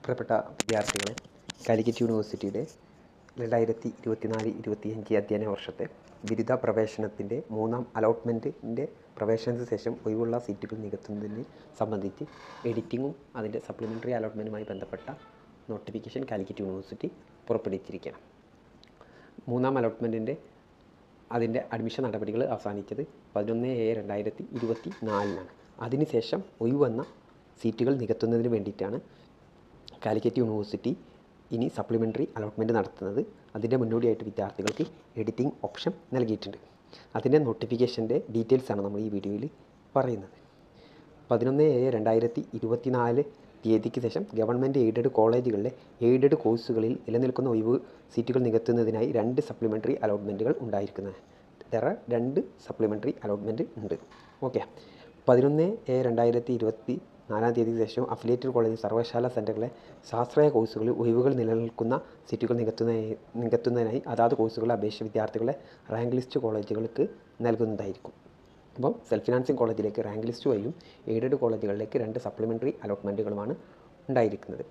പ്രിയപ്പെട്ട വിദ്യാർത്ഥികളെ കാലിക്കറ്റ് യൂണിവേഴ്സിറ്റിയുടെ രണ്ടായിരത്തി ഇരുപത്തിനാല് ഇരുപത്തിയഞ്ച് അധ്യയന വർഷത്തെ ബിരുദ പ്രവേശനത്തിൻ്റെ മൂന്നാം അലോട്ട്മെൻറ്റിൻ്റെ പ്രവേശനത്തിന് ശേഷം ഒഴിവുള്ള സീറ്റുകൾ നികത്തുന്നതിന് സംബന്ധിച്ച് എഡിറ്റിങ്ങും അതിൻ്റെ സപ്ലിമെൻ്ററി അലോട്ട്മെൻറ്റുമായി ബന്ധപ്പെട്ട നോട്ടിഫിക്കേഷൻ കാലിക്കറ്റ് യൂണിവേഴ്സിറ്റി പുറപ്പെടുവിച്ചിരിക്കുകയാണ് മൂന്നാം അലോട്ട്മെൻറ്റിൻ്റെ അതിൻ്റെ അഡ്മിഷൻ നടപടികൾ അവസാനിച്ചത് പതിനൊന്ന് ഏഴ് രണ്ടായിരത്തി ഇരുപത്തി നാലിനാണ് അതിനുശേഷം ഒഴിവന്ന സീറ്റുകൾ നികത്തുന്നതിന് വേണ്ടിയിട്ടാണ് കാലിക്കറ്റ് യൂണിവേഴ്സിറ്റി ഇനി സപ്ലിമെൻ്ററി അലോട്ട്മെൻറ്റ് നടത്തുന്നത് അതിൻ്റെ മുന്നോടിയായിട്ട് വിദ്യാർത്ഥികൾക്ക് എഡിറ്റിംഗ് ഓപ്ഷൻ നൽകിയിട്ടുണ്ട് അതിൻ്റെ നോട്ടിഫിക്കേഷൻ്റെ ഡീറ്റെയിൽസാണ് നമ്മൾ ഈ വീഡിയോയിൽ പറയുന്നത് പതിനൊന്ന് ഏഴ് രണ്ടായിരത്തി ഇരുപത്തിനാല് തീയതിക്ക് ശേഷം ഗവൺമെൻറ് എയ്ഡഡ് കോളേജുകളിലെ എയ്ഡഡ് കോഴ്സുകളിൽ നിലനിൽക്കുന്ന ഒഴിവ് സീറ്റുകൾ നികത്തുന്നതിനായി രണ്ട് സപ്ലിമെൻ്ററി അലോട്ട്മെൻറ്റുകൾ ഉണ്ടായിരിക്കുന്നത് വേറെ രണ്ട് സപ്ലിമെൻ്ററി അലോട്ട്മെൻറ്റ് ഉണ്ട് ഓക്കെ പതിനൊന്ന് ഏഴ് രണ്ടായിരത്തി ഇരുപത്തി നാലാം തീയതിക്ക് ശേഷം അഫിലിയേറ്റഡ് കോളേജ് സർവകലാശാല സെൻറ്ററുകളെ ശാസ്ത്രീയ കോഴ്സുകളിൽ ഒഴിവുകൾ നിലനിൽക്കുന്ന സീറ്റുകൾ നികത്തുന്നതിനായി നികത്തുന്നതിനായി അതാത് കോഴ്സുകളെ അപേക്ഷിച്ച വിദ്യാർത്ഥികളെ റാങ്ക് ലിസ്റ്റ് കോളേജുകൾക്ക് നൽകുന്നതായിരിക്കും അപ്പം സെൽഫ് ഫിനാൻസിങ് കോളേജിലേക്ക് റാങ്ക് ലിസ്റ്റ് വഴിയും എയ്ഡഡ് കോളേജുകളിലേക്ക് രണ്ട് സപ്ലിമെൻ്ററി അലോട്ട്മെൻറ്റുകളുമാണ് ഉണ്ടായിരിക്കുന്നത്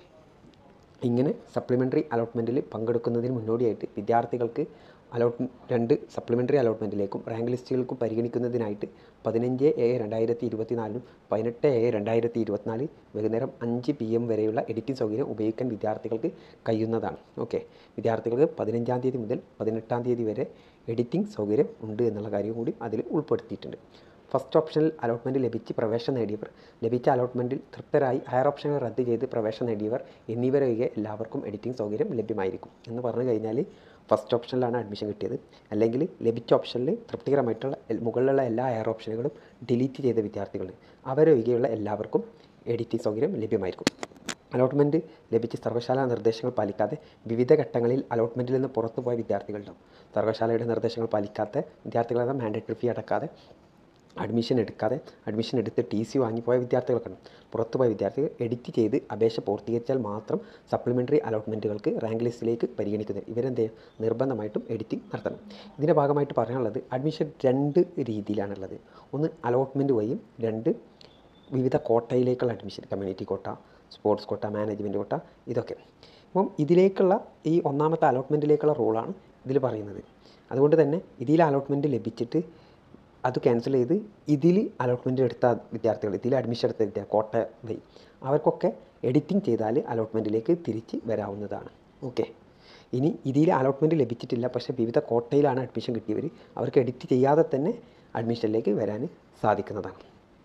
ഇങ്ങനെ സപ്ലിമെൻ്ററി അലോട്ട്മെൻറ്റിൽ പങ്കെടുക്കുന്നതിന് മുന്നോടിയായിട്ട് വിദ്യാർത്ഥികൾക്ക് അലോട്ട് രണ്ട് സപ്ലിമെൻ്ററി അലോട്ട്മെൻറ്റിലേക്കും റാങ്ക് ലിസ്റ്റുകൾക്കും പരിഗണിക്കുന്നതിനായിട്ട് പതിനഞ്ച് ഏഴ് രണ്ടായിരത്തി ഇരുപത്തിനാലിനും പതിനെട്ട് ഏഴ് രണ്ടായിരത്തി ഇരുപത്തിനാല് വൈകുന്നേരം അഞ്ച് പി എം വരെയുള്ള എഡിറ്റിംഗ് സൗകര്യം ഉപയോഗിക്കാൻ വിദ്യാർത്ഥികൾക്ക് കഴിയുന്നതാണ് ഓക്കെ വിദ്യാർത്ഥികൾക്ക് പതിനഞ്ചാം തീയതി മുതൽ പതിനെട്ടാം തീയതി വരെ എഡിറ്റിംഗ് സൗകര്യം ഉണ്ട് എന്നുള്ള കാര്യം കൂടി അതിൽ ഉൾപ്പെടുത്തിയിട്ടുണ്ട് ഫസ്റ്റ് ഓപ്ഷനിൽ അലോട്ട്മെൻറ്റ് ലഭിച്ച് പ്രവേശനം നേടിയവർ ലഭിച്ച അലോട്ട്മെൻറ്റിൽ തൃപ്തരായി ഹയർ ഓപ്ഷനുകൾ റദ്ദ് ചെയ്ത് പ്രവേശനം നേടിയവർ എന്നിവരൊഴികെ എല്ലാവർക്കും എഡിറ്റിംഗ് സൗകര്യം ലഭ്യമായിരിക്കും എന്ന് പറഞ്ഞു കഴിഞ്ഞാൽ ഫസ്റ്റ് ഓപ്ഷനിലാണ് അഡ്മിഷൻ കിട്ടിയത് അല്ലെങ്കിൽ ലഭിച്ച ഓപ്ഷനിൽ തൃപ്തികരമായിട്ടുള്ള എൽ- മുകളിലുള്ള എല്ലാ ഹയർ ഓപ്ഷനുകളും ഡിലീറ്റ് ചെയ്ത വിദ്യാർത്ഥികൾ അവരൊഴികെയുള്ള എല്ലാവർക്കും എഡിറ്റിംഗ് സൗകര്യം ലഭ്യമായിരിക്കും അലോട്ട്മെൻറ്റ് ലഭിച്ച് സർവകലാശാല നിർദ്ദേശങ്ങൾ പാലിക്കാതെ വിവിധ ഘട്ടങ്ങളിൽ അലോട്ട്മെൻറ്റിൽ നിന്ന് പുറത്തുപോയ വിദ്യാർത്ഥികളുണ്ടാവും സർവകലാശാലയുടെ നിർദ്ദേശങ്ങൾ പാലിക്കാത്ത വിദ്യാർത്ഥികളെ മാൻഡേറ്ററി ഫീ അടക്കാതെ അഡ്മിഷൻ എടുക്കാതെ അഡ്മിഷൻ എടുത്ത് ടി സി വാങ്ങിപ്പോയ വിദ്യാർത്ഥികളൊക്കെ ഉണ്ട് പുറത്തുപോയ വിദ്യാർത്ഥികൾ എഡിറ്റ് ചെയ്ത് അപേക്ഷ പൂർത്തീകരിച്ചാൽ മാത്രം സപ്ലിമെൻ്ററി അലോട്ട്മെൻറ്റുകൾക്ക് റാങ്ക് ലിസ്റ്റിലേക്ക് പരിഗണിക്കുന്നത് ഇവരെന്ത് ചെയ്യും? നിർബന്ധമായിട്ടും എഡിറ്റിംഗ് നടത്തണം ഇതിൻ്റെ ഭാഗമായിട്ട് പറയാനുള്ളത് അഡ്മിഷൻ രണ്ട് രീതിയിലാണുള്ളത് ഒന്ന് അലോട്ട്മെൻറ്റ് വഴിയും രണ്ട് വിവിധ കോട്ടയിലേക്കുള്ള admission community quota sports quota management quota ഇതൊക്കെ അപ്പം ഇതിലേക്കുള്ള ഈ ഒന്നാമത്തെ അലോട്ട്മെൻറ്റിലേക്കുള്ള റൂളാണ് ഇതിൽ പറയുന്നത് അതുകൊണ്ട് തന്നെ ഇതിൽ അലോട്ട്മെൻറ്റ് ലഭിച്ചിട്ട് അത് ക്യാൻസൽ ചെയ്ത് ഇതിൽ അലോട്ട്മെൻറ്റ് എടുത്ത വിദ്യാർത്ഥികൾ ഇതിൽ അഡ്മിഷൻ എടുത്ത വിദ്യാർത്ഥി കോട്ട വഴി അവർക്കൊക്കെ എഡിറ്റിംഗ് ചെയ്താൽ അലോട്ട്മെൻറ്റിലേക്ക് തിരിച്ച് വരാവുന്നതാണ് ഓക്കെ ഇനി ഇതിൽ അലോട്ട്മെൻറ്റ് ലഭിച്ചിട്ടില്ല പക്ഷേ വിവിധ കോട്ടയിലാണ് അഡ്മിഷൻ കിട്ടിയവർ അവർക്ക് എഡിറ്റ് ചെയ്യാതെ തന്നെ അഡ്മിഷനിലേക്ക് വരാൻ സാധിക്കുന്നതാണ്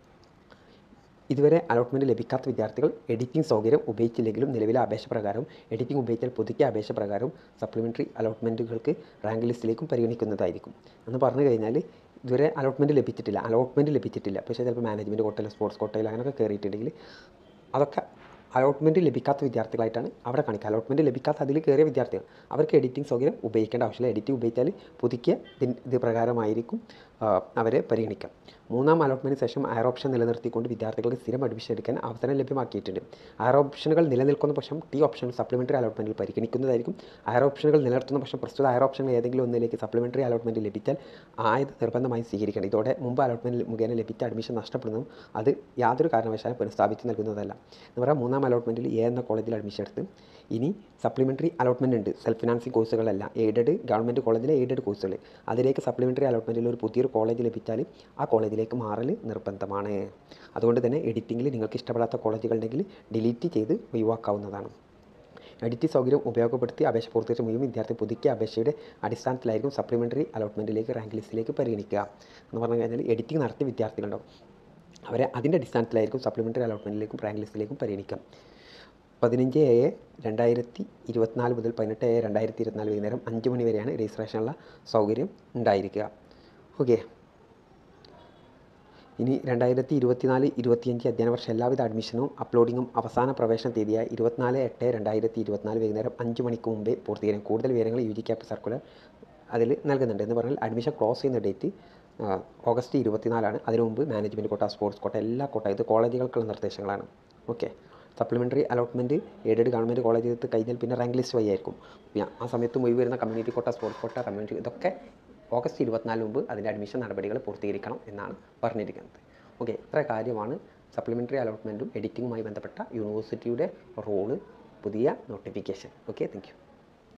ഇതുവരെ അലോട്ട്മെൻറ്റ് ലഭിക്കാത്ത വിദ്യാർത്ഥികൾ എഡിറ്റിംഗ് സൗകര്യം ഉപയോഗിച്ചില്ലെങ്കിലും നിലവിലെ അപേക്ഷ പ്രകാരം എഡിറ്റിംഗ് ഉപയോഗിച്ചാൽ പുതുക്കിയ അപേക്ഷ പ്രകാരം സപ്ലിമെൻ്ററി അലോട്ട്മെൻറ്റുകൾക്ക് റാങ്ക് ലിസ്റ്റിലേക്കും പരിഗണിക്കുന്നതായിരിക്കും എന്ന് പറഞ്ഞു കഴിഞ്ഞാൽ ഇതുവരെ അലോട്ട്മെൻറ്റ് ലഭിച്ചിട്ടില്ല അലോട്ട്മെൻറ്റ് ലഭിച്ചിട്ടില്ല പക്ഷേ ചിലപ്പോൾ മാനേജ്മെൻറ്റ് കോട്ടയിലോ സ്പോർട്സ് കോട്ടയിലോ അങ്ങനെയൊക്കെ കയറിയിട്ടുണ്ടെങ്കിൽ അതൊക്കെ അലോട്ട്മെൻറ്റ് ലഭിക്കാത്ത വിദ്യാർത്ഥികളായിട്ടാണ് അവിടെ കാണിക്കുക അലോട്ട്മെൻറ്റ് ലഭിക്കാത്ത അതിൽ കയറിയ വിദ്യാർത്ഥികൾ അവർക്ക് എഡിറ്റിംഗ് സൗകര്യം ഉപയോഗിക്കേണ്ട ആവശ്യമില്ല എഡിറ്റിംഗ് ഉപയോഗിച്ചാൽ പുതുക്കിയ ഇതിൻ- ഇത് പ്രകാരമായിരിക്കും ആ, അവരെ പരിഗണിക്കാം മൂന്നാം അലോട്ട്മെൻറ്റിന് ശേഷം ഹയർ ഓപ്ഷൻ നിലനിർത്തിക്കൊണ്ട് വിദ്യാർത്ഥികൾക്ക് സ്ഥിരം അഡ്മിഷൻ എടുക്കാൻ അവസരം ലഭ്യമാക്കിയിട്ടുണ്ട് ഹയർ ഓപ്ഷനുകൾ നിലനിൽക്കുന്ന പക്ഷം ടി ഓപ്ഷൻ സപ്ലിമെൻ്ററി അലോട്ട്മെൻറ്റിൽ പരിഗണിക്കുന്നതായിരിക്കും ഹയർ ഓപ്ഷനുകൾ നിലനിർത്തുന്ന പക്ഷം പ്രസ്തുത ഹയർ ഓപ്ഷനുകൾ ഏതെങ്കിലും ഒന്നിലേക്ക് സപ്ലിമെൻ്ററി അലോട്ട്മെൻറ്റ് ലഭിച്ചാൽ ആയത് നിർബന്ധമായും സ്വീകരിക്കണം ഇതോടെ മുമ്പ് അലോട്ട്മെൻറ്റ് മുഖേന ലഭിച്ച അഡ്മിഷൻ നഷ്ടപ്പെടുന്നതും അത് യാതൊരു കാരണവശാലും പുനഃസ്ഥാപിച്ച് നൽകുന്നതല്ല എന്ന് പറയാം മൂന്നാം അലോട്ട്മെൻറ്റിൽ എ എന്ന കോളേജിൽ അഡ്മിഷൻ എടുത്ത് ഇനി സപ്ലിമെൻ്ററി അലോട്ട്മെൻറ്റ് ഉണ്ട് സെൽഫ് ഫിനാൻസിങ് കോഴ്സുകളല്ല എയ്ഡഡ് ഗവൺമെൻറ് കോളേജിലെ എയ്ഡഡ് കോഴ്സുകൾ അതിലേക്ക് സപ്ലിമെൻ്ററി അലോട്ട്മെൻറ്റിൽ ഒരു പുതിയൊരു കോളേജ് ലഭിച്ചാൽ ആ കോളേജിലേക്ക് മാറൽ നിർബന്ധമാണ് അതുകൊണ്ട് തന്നെ എഡിറ്റിങ്ങിൽ നിങ്ങൾക്ക് ഇഷ്ടപ്പെടാത്ത കോളേജുകളുണ്ടെങ്കിൽ ഡിലീറ്റ് ചെയ്ത് ഒഴിവാക്കാവുന്നതാണ് എഡിറ്റ് സൗകര്യം ഉപയോഗപ്പെടുത്തി അപേക്ഷ പൂർത്തീകരിച്ച മുഴുവൻ വിദ്യാർത്ഥി പുതുക്കിയ അപേക്ഷയുടെ അടിസ്ഥാനത്തിലായിരിക്കും സപ്ലിമെൻ്ററി അലോട്ട്മെൻറ്റിലേക്ക് റാങ്ക് ലിസ്റ്റിലേക്ക് പരിഗണിക്കുക എന്ന് പറഞ്ഞു കഴിഞ്ഞാൽ എഡിറ്റിംഗ് നടത്തിയ വിദ്യാർത്ഥികളുണ്ടാവും അവരെ അതിൻ്റെ അടിസ്ഥാനത്തിലായിരിക്കും സപ്ലിമെൻ്ററി അലോട്ട്മെൻറ്റിലേക്കും റാങ്ക് ലിസ്റ്റിലേക്കും പരിഗണിക്കാം പതിനഞ്ച് ഏഴ് രണ്ടായിരത്തി ഇരുപത്തിനാല് മുതൽ പതിനെട്ട് ഏഴ് രണ്ടായിരത്തി ഇരുപത്തിനാല് വൈകുന്നേരം അഞ്ച് മണി വരെയാണ് രജിസ്ട്രേഷനുള്ള സൗകര്യം ഉണ്ടായിരിക്കുക ഓക്കെ ഇനി രണ്ടായിരത്തി ഇരുപത്തിനാല് ഇരുപത്തിയഞ്ച് അധ്യയന വർഷം എല്ലാവിധ അഡ്മിഷനും അപ്ലോഡിങ്ങും അവസാന പ്രവേശന തീയതിയായ ഇരുപത്തിനാല് എട്ട് രണ്ടായിരത്തി ഇരുപത്തിനാല് വൈകുന്നേരം അഞ്ച് മണിക്ക് മുമ്പേ പൂർത്തീകരിക്കും കൂടുതൽ വിവരങ്ങൾ യു ജി ക്യാപ് സർക്കുലർ അതിൽ നൽകുന്നുണ്ട് എന്ന് പറഞ്ഞാൽ അഡ്മിഷൻ ക്ലോസ് ചെയ്യുന്ന ഡേറ്റ് ഓഗസ്റ്റ് ഇരുപത്തിനാലാണ് അതിനു മുമ്പ് മാനേജ്മെൻറ്റ് കോട്ട സ്പോർട്സ് കോട്ട എല്ലാ കോട്ട ഇത് കോളേജുകൾക്കുള്ള നിർദ്ദേശങ്ങളാണ് okay supplementary allotment aided government college എടുത്ത് കഴിഞ്ഞാൽ പിന്നെ റാങ്ക് ലിസ്റ്റ് വഴിയായിരിക്കും പിന്നെ ആ സമയത്ത് മുഴുവൻ വരുന്ന കമ്മ്യൂണിറ്റി കോട്ട സ്പോർട്സ് കോട്ട കമ്മ്യൂണിറ്റി ഇതൊക്കെ ഓഗസ്റ്റ് ഇരുപത്തിനാലിന് മുമ്പ് അതിൻ്റെ അഡ്മിഷൻ നടപടികൾ പൂർത്തീകരിക്കണം എന്നാണ് പറഞ്ഞിരിക്കുന്നത് ഓക്കെ ഇത്ര കാര്യമാണ് സപ്ലിമെൻ്ററി അലോട്ട്മെൻറ്റും എഡിറ്റിങ്ങുമായി ബന്ധപ്പെട്ട യൂണിവേഴ്സിറ്റിയുടെ റോള് പുതിയ നോട്ടിഫിക്കേഷൻ ഓക്കെ താങ്ക് യു